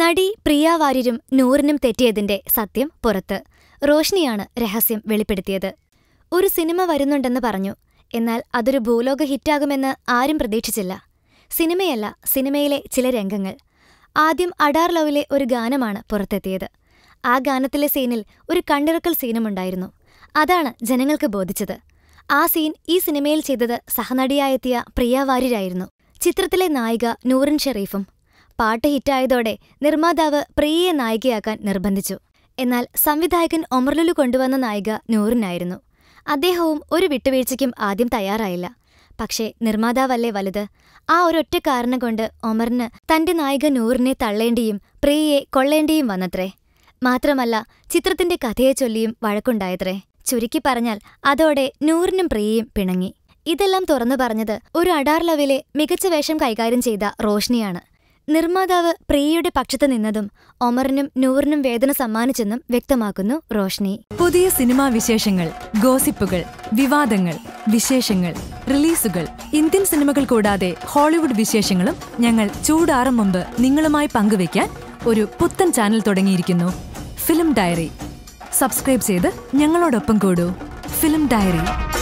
നടി പ്രിയ വാര്യരും നൂറിനും തെറ്റിയതിന്റെ സത്യം പുറത്ത് റോഷ്നിയാണ് രഹസ്യം വെളിപ്പെടുത്തിയത് ഒരു സിനിമ വരുന്നുണ്ടെന്ന് പറഞ്ഞു എന്നാൽ അതൊരു ഭൂലോക ഹിറ്റാകുമെന്ന് ആരും പ്രതീക്ഷിച്ചില്ല സിനിമയല്ല സിനിമയിലെ ചില രംഗങ്ങൾ ആദ്യം അഡാർ ലവിലെ ഒരു ഗാനമാണ് പുറത്തെത്തിയത് ആ ഗാനത്തിലെ സീനിൽ ഒരു കണ്ണിറക്കൽ സീനുമുണ്ടായിരുന്നു അതാണ് ജനങ്ങൾക്ക് ബോധിച്ചത് ആ സീൻ ഈ സിനിമയിൽ ചെയ്തത് സഹനടിയായെത്തിയ പ്രിയ വാര്യരായിരുന്നു ചിത്രത്തിലെ നായിക നൂറിൻ ഷെറീഫും പാട്ട് ഹിറ്റായതോടെ നിർമ്മാതാവ് പ്രിയയെ നായികയാക്കാൻ നിർബന്ധിച്ചു എന്നാൽ സംവിധായകൻ ഒമർലുലു കൊണ്ടുവന്ന നായിക നൂറിനായിരുന്നു അദ്ദേഹവും ഒരു വിട്ടുവീഴ്ചയ്ക്കും ആദ്യം തയ്യാറായില്ല പക്ഷേ നിർമ്മാതാവല്ലേ വലുത് ആ ഒരൊറ്റ കാരണം കൊണ്ട് ഒമറിന് തന്റെ നായിക നൂറിനെ തള്ളേണ്ടിയും പ്രിയയെ കൊള്ളേണ്ടിയും വന്നത്രേ മാത്രമല്ല ചിത്രത്തിന്റെ കഥയെ ചൊല്ലിയും വഴക്കുണ്ടായത്രേ ചുരുക്കി പറഞ്ഞാൽ അതോടെ നൂറിനും പ്രിയയും പിണങ്ങി ഇതെല്ലാം തുറന്നു പറഞ്ഞത് ഒരു അഡാർ ലവിലെ മികച്ച വേഷം കൈകാര്യം ചെയ്ത റോഷ്നിയാണ് നിർമ്മാതാവ് പ്രിയയുടെ പക്ഷത്ത് നിന്നതും ഒമറിനും നൂറിനും വേദന സമ്മാനിച്ചെന്നും വ്യക്തമാക്കുന്നു റോഷ്നി പുതിയ സിനിമാ വിശേഷങ്ങൾ ഗോസിപ്പുകൾ വിവാദങ്ങൾ വിശേഷങ്ങൾ റിലീസുകൾ ഇന്ത്യൻ സിനിമകൾ കൂടാതെ ഹോളിവുഡ് വിശേഷങ്ങളും ഞങ്ങൾ ചൂടാറും മുമ്പ് നിങ്ങളുമായി പങ്കുവയ്ക്കാൻ ഒരു പുത്തൻ ചാനൽ തുടങ്ങിയിരിക്കുന്നു ഫിലിം ഡയറി സബ്സ്ക്രൈബ് ചെയ്ത് ഞങ്ങളോടൊപ്പം കൂടൂ ഫിലിം ഡയറി